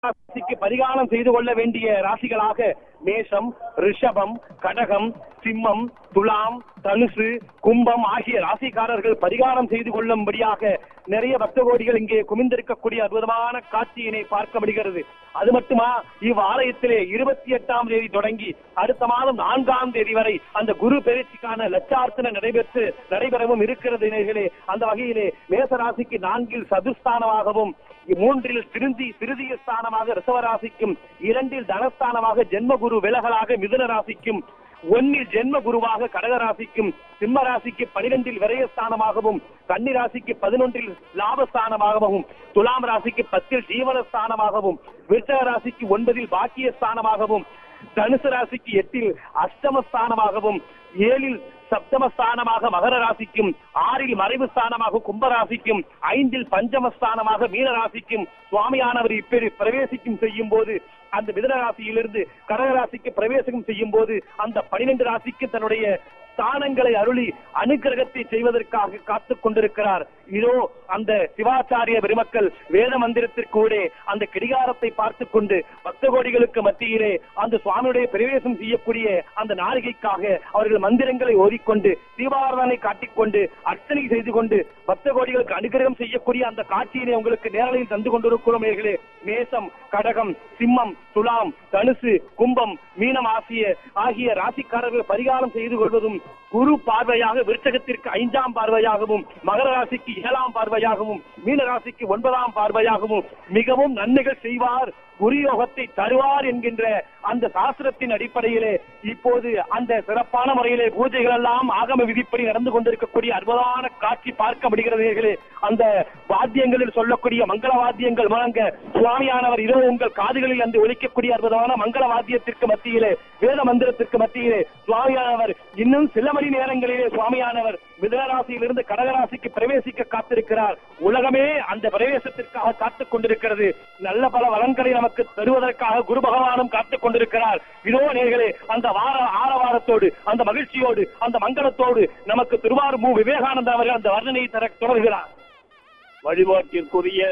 ராசிக்கு பரிகாரம் செய்து கொள்ள வேண்டிய ராசிகளாக மேஷம் ரிஷபம் கடகம் சிம்மம் துலாம் தனுசு கும்பம் ஆகிய ராசிக்காரர்கள் பரிகாரம் செய்து கொள்ளும்படியாக நிறைய பக்த கோடிகள் இங்கே குமிந்திருக்கக்கூடிய அற்புதமான காட்சியினை பார்க்க முடிகிறது அது மட்டுமா இவ்வாலயத்திலே இருபத்தி எட்டாம் தேதி தொடங்கி அடுத்த மாதம் நான்காம் தேதி வரை அந்த குரு பெயர்ச்சிக்கான லட்சார்த்தனை நடைபெற்று நடைபெறவும் இருக்கிறது நேயர்களே அந்த வகையிலே மேசராசிக்கு நான்கில் சதுஸ்தானமாகவும் மூன்றில் திருந்தி திருதிய ஸ்தானமாக ரிசவராசிக்கும் இரண்டில் தனஸ்தானமாக ஜென்மகுரு விலகலாக மிதுன ராசிக்கும் ஒன்னில் ஜென்ம குருவாக கடக ராசிக்கும் சிம்ம ராசிக்கு பனிரெண்டில் விரயஸ்தானமாகவும் கன்னி ராசிக்கு பதினொன்றில் லாபஸ்தானமாகவும் துலாம் ராசிக்கு பத்தில் ஜீவனஸ்தானமாகவும் விருச்சக ராசிக்கு ஒன்பதில் பாக்கியஸ்தானமாகவும் தனுசு ராசிக்கு எட்டில் அஷ்டமஸ்தானமாகவும் ஏழில் சப்தமஸ்தானமாக மகர ராசிக்கும் ஆறில் மறைவு ஸ்தானமாக கும்பராசிக்கும் ஐந்தில் பஞ்சமஸ்தானமாக மீன ராசிக்கும் சுவாமியானவர் இப்பெரு பிரவேசிக்கும் செய்யும் போது அந்த மிதன ராசியிலிருந்து கடக ராசிக்கு பிரவேசம் செய்யும் போது அந்த பனிரெண்டு ராசிக்கு தன்னுடைய ஸ்தானங்களை அருளி அனுக்கிரகத்தை செய்வதற்காக காத்துக் கொண்டிருக்கிறார் இதோ அந்த சிவாச்சாரிய பெருமக்கள் வேத மந்திரத்திற்கூடே அந்த கிடிகாரத்தை பார்த்துக் கொண்டு பக்த கோடிகளுக்கு மத்தியிலே அந்த சுவாமியுடைய பிரவேசம் செய்யக்கூடிய அந்த நாளிகைக்காக அவர்கள் மந்திரங்களை ஓதிக்கொண்டு தீபாராதனை காட்டிக்கொண்டு அர்ச்சனை செய்து கொண்டு பக்த கோடிகளுக்கு அனுகிரகம் செய்யக்கூடிய அந்த காட்சியினை உங்களுக்கு நேரலையில் தந்து கொண்டிருக்கிறோம் நேயர்களே மேசம் கடகம் சிம்மம் துலாம் தனுசு கும்பம் மீனம் ஆசிய ஆகிய ராசிக்காரர்கள் பரிகாரம் செய்து கொள்வதும் குரு பார்வையாக விருச்சகத்திற்கு ஐந்தாம் பார்வையாகவும் மகர ராசிக்கு ஏழாம் பார்வையாகவும் மீன ராசிக்கு ஒன்பதாம் பார்வையாகவும் மிகவும் நன்மைகள் செய்வார் குருயோகத்தை தருவார் என்கின்ற அந்த சாஸ்திரத்தின் அடிப்படையிலே இப்போது அந்த சிறப்பான முறையிலே பூஜைகள் எல்லாம் ஆகம விதிப்படி நடந்து கொண்டிருக்கக்கூடிய அற்புதமான காட்சி பார்க்க முடிகிறது நேயர்களே. அந்த வாத்தியங்களில் சொல்லக்கூடிய மங்கள வாத்தியங்கள் முழங்க சுவாமியானவர் இதோ உங்கள் காதுகளில் அந்த ஒலிக்கக்கூடிய அற்புதமான மங்கள வாத்தியத்திற்கு மத்தியிலே வேத மந்திரத்திற்கு மத்தியிலே சுவாமியானவர் இன்னும் சில மணி நேரங்களிலே சுவாமியானவர் மிதனராசியிலிருந்து கடகராசிக்கு பிரவேசிக்க காத்திருக்கிறார் உலகமே அந்த பிரவேசத்திற்காக காத்துக் கொண்டிருக்கிறது நல்ல பல வளங்களை நமக்கு தருவதற்காக குரு பகவானும் காத்துக் கொண்டிருக்கிறார் இதோ நேர்களே அந்த வார ஆரவாரத்தோடு அந்த மகிழ்ச்சியோடு அந்த மங்களத்தோடு நமக்கு திருவாரூர் மு விவேகானந்தா அவர்கள் அந்த வர்ணனையை தர தொடர்கிறார் வழிபாட்டிற்குரிய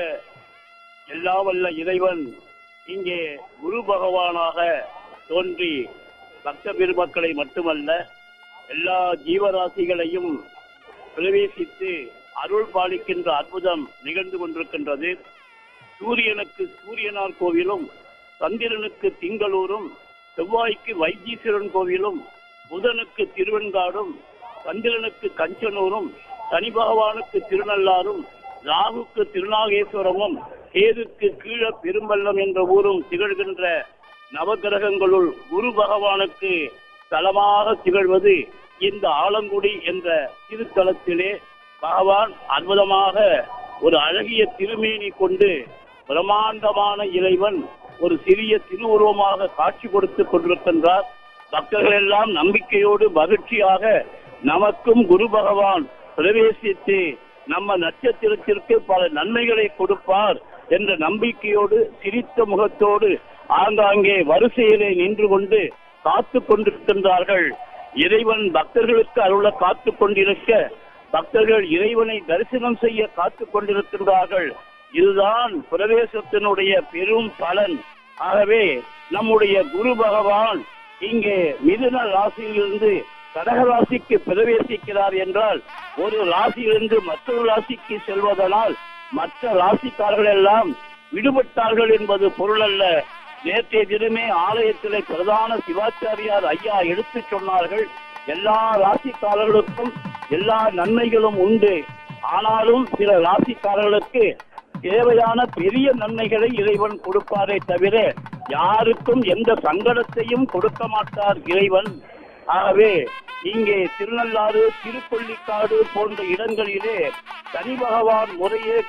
எல்லா வல்ல இறைவன் இங்கே குரு பகவானாக தோன்றி பக்த பெருமக்களை மட்டுமல்ல எல்லா ஜீவராசிகளையும் பிரவேசித்து அருள் பாலிக்கின்ற அற்புதம் நிகழ்ந்து கொண்டிருக்கின்றது சூரியனுக்கு சூரியனார் கோவிலும் சந்திரனுக்கு திங்களூரும் செவ்வாய்க்கு வைத்தீஸ்வரன் கோவிலும் புதனுக்கு திருவெண்காடும் சந்திரனுக்கு கஞ்சனூரும் சனி பகவானுக்கு திருநள்ளாரும் ராகுக்கு திருநாகேஸ்வரமும் கேதுக்கு கீழ பெரும்பள்ளம் என்ற ஊரும் திகழ்கின்ற நவகிரகங்களுள் குரு பகவானுக்கு தலமாக திகழ்வது இந்த ஆலங்குடி என்ற திருத்தலத்திலே பகவான் அற்புதமாக ஒரு அழகிய திருமேனி கொண்டு பிரம்மாண்டமான இறைவன் ஒரு சிறிய திருவுருவமாக காட்சி கொடுத்துக் கொண்டிருக்கின்றார் பக்தர்கள் எல்லாம் நம்பிக்கையோடு மகிழ்ச்சியாக நமக்கும் குரு பகவான் பிரவேசித்து நம்ம நட்சத்திரத்திற்கு பல நன்மைகளை கொடுப்பார் என்ற நம்பிக்கையோடு சிரித்த முகத்தோடு ஆங்காங்கே வரிசையிலே நின்று கொண்டு காத்து கொண்டிருக்கின்றார்கள் இறைவன் பக்தர்களுக்கு அருள காத்து கொண்டிருக்க பக்தர்கள் இறைவனை தரிசனம் செய்ய காத்து கொண்டிருக்கின்றார்கள் இதுதான் பிரவேசத்தினுடைய பெரும் பலன் ஆகவே நம்முடைய குரு பகவான் இங்கே மிதுன ராசியிலிருந்து கடக ராசிக்கு பிரவேசிக்கிறார் என்றால் ஒரு ராசியிலிருந்து மற்றொரு ராசிக்கு செல்வதனால் மற்ற ராசிக்காரர்கள் எல்லாம் விடுபட்டார்கள் என்பது பொருள் அல்ல நேற்றைய தினமே ஆலயத்திலே பிரதான சிவாச்சாரியார் ஐயா எடுத்துச் சொன்னார்கள் எல்லா ராசிக்காரர்களுக்கும் எல்லா நன்மைகளும் உண்டு ஆனாலும் சில ராசிக்காரர்களுக்கு தேவையான பெரிய நன்மைகளை இறைவன் கொடுப்பாரே தவிர யாருக்கும் எந்த சங்கடத்தையும் கொடுக்க மாட்டார் இறைவன் ஆகவே இங்கே திருநள்ளாறு திருப்பள்ளிக்காடு போன்ற இடங்களிலே சனி பகவான் முறையே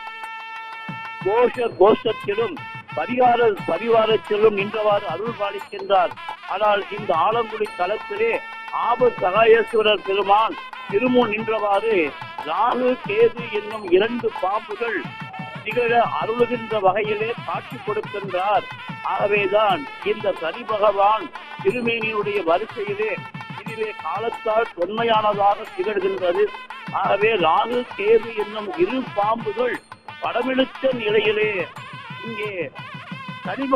கோஷ கோஷத்திலும் பரிகார பரிவாரத்திலும் நின்றவாறு அருள் பாலிக்கின்றார் ஆனால் இந்த ஆலங்குடி தலத்திலே ஆப சகாயேஸ்வரர் பெருமான் திருமுன் நின்றவாறு ராகு கேது என்னும் இரண்டு பாம்புகள் திகழ அருளுகின்ற வகையிலே காட்சி கொடுக்கின்றார் ஆகவேதான் இந்த சனி பகவான் திருமேனியுடைய வரிசையிலே இதுவே காலத்தால் தொன்மையானதாக திகழ்கின்றது ஆகவே ராகு கேது என்னும் இரு பாம்புகள் படமெடுத்த நிலையிலே இங்கே சனி